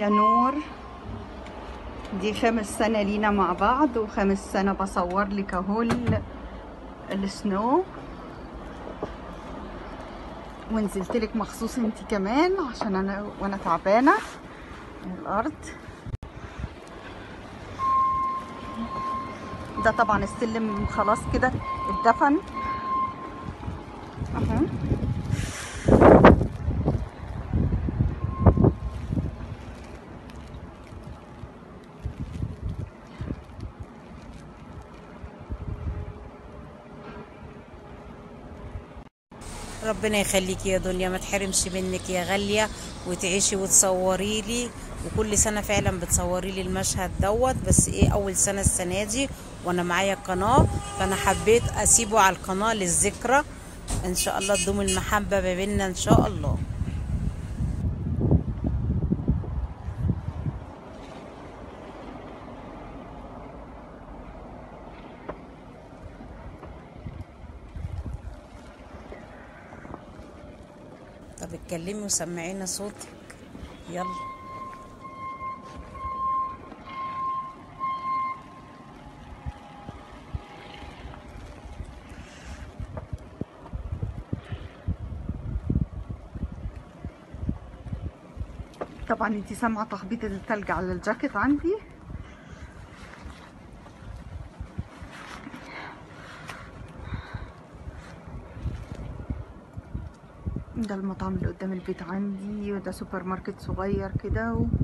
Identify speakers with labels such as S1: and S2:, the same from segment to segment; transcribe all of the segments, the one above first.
S1: يا نور دي خامس سنة لينا مع بعض وخامس سنة بصور لك اهو ال- السنو ونزلت لك مخصوص انت كمان عشان انا وانا تعبانة من الارض ده طبعا السلم خلاص كده اتدفن اهو
S2: ربنا يخليكي يا دنيا ما تحرمش منك يا غالية وتعيشي وتصوري لي وكل سنة فعلا بتصوري لي المشهد دوت بس ايه اول سنة السنة دي وانا معايا قناة فانا حبيت اسيبه على القناة للذكرى ان شاء الله تدوم المحبة ما بيننا ان شاء الله طب اتكلمي وسمعينا صوتك يلا
S1: طبعا انت سامعه تخبيط التلج على الجاكيت عندي ده المطعم اللي قدام البيت عندي وده سوبر ماركت صغير كده و...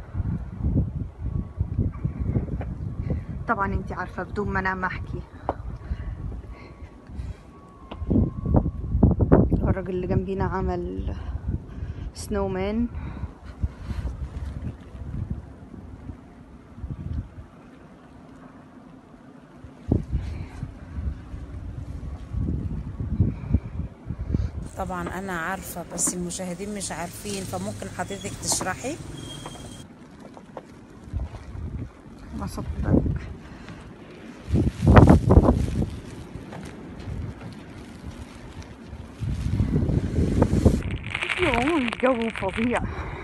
S1: طبعا انت عارفه بدون ما انا احكي الراجل اللي جنبينا عمل سنو مان
S2: طبعا انا عارفة بس المشاهدين مش عارفين فممكن حضرتك تشرحي
S1: ما صدق يوم الجو فظيع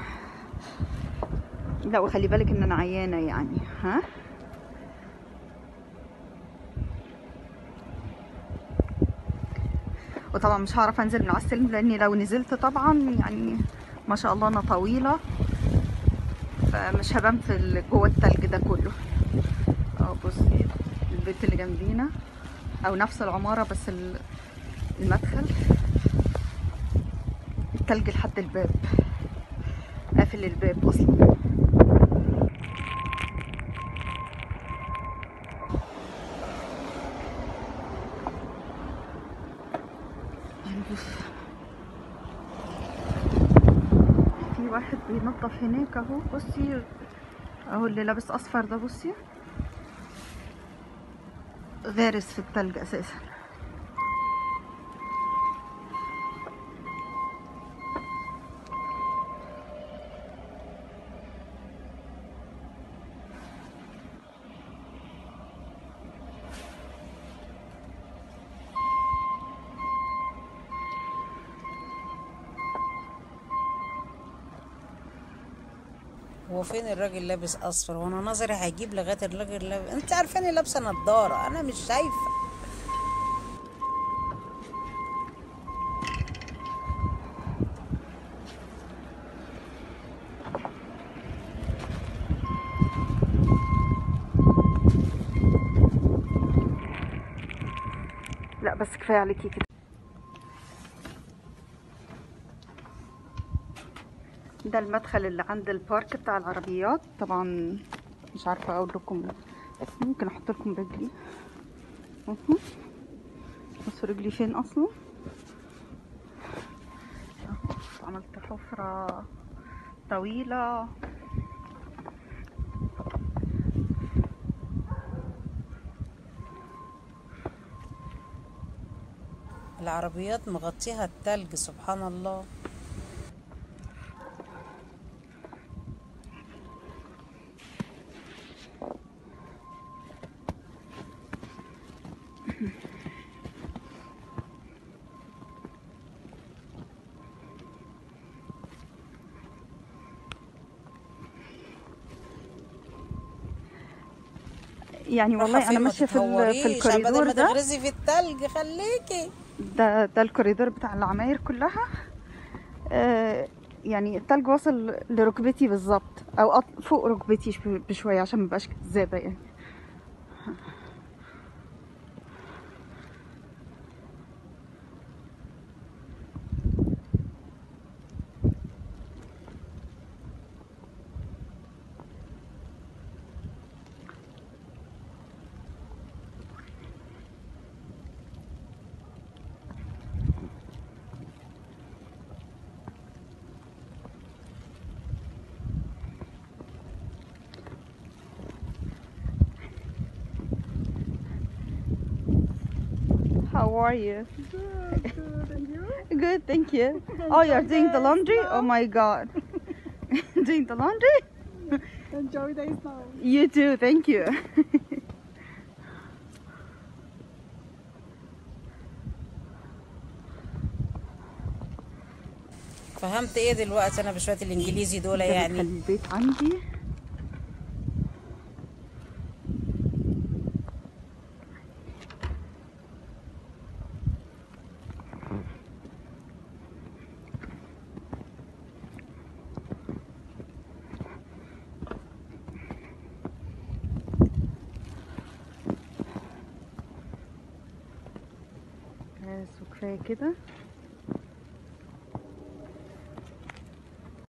S1: لا وخلي بالك ان انا عيانه يعني ها وطبعا مش هعرف انزل من على السلم لاني لو نزلت طبعا يعني ما شاء الله انا طويله فمش هبان في ال- جوه التلج ده كله اه بصي البيت اللي جنبينا او نفس العماره بس ال- المدخل التلج لحد الباب قافل الباب اصلا يعني بص في واحد بينظف هناك اهو بصي اهو اللي لابس اصفر ده بصي غارس في التلج اساسا
S2: هو فين الراجل لابس اصفر وانا نظري هيجيب لغايه الراجل لابس انت عارفاني لابسه نضاره انا مش شايفه
S1: لا بس كفايه عليكي كده ده المدخل اللي عند البارك بتاع العربيات طبعا مش عارفه اقول لكم ممكن احط لكم رجلي اهو بصوا رجلي فين اصلا أهو، عملت حفره طويله
S2: العربيات مغطيها التلج سبحان الله
S1: يعني
S2: رايحة
S1: والله انا
S2: فين؟ ما
S1: ماشيه في ال- في
S2: تتهوريش، بدل
S1: الكوريدور
S2: ما
S1: ده
S2: تغرزي في التلج خليكي
S1: ده ده الكوريدور بتاع العماير كلها آه يعني التلج واصل لركبتي بالظبط او أط- فوق ركبتي شو- بشويه عشان مبقاش كذابه يعني How are you? Good, thank you. Oh, you're doing the laundry? Oh my god. doing the laundry?
S3: Enjoy the snow.
S1: You too, thank you.
S2: فهمت ايه دلوقتي انا بشويه الانجليزي دول
S1: ده
S2: يعني
S1: مخلي البيت عندي بس وكفايه كده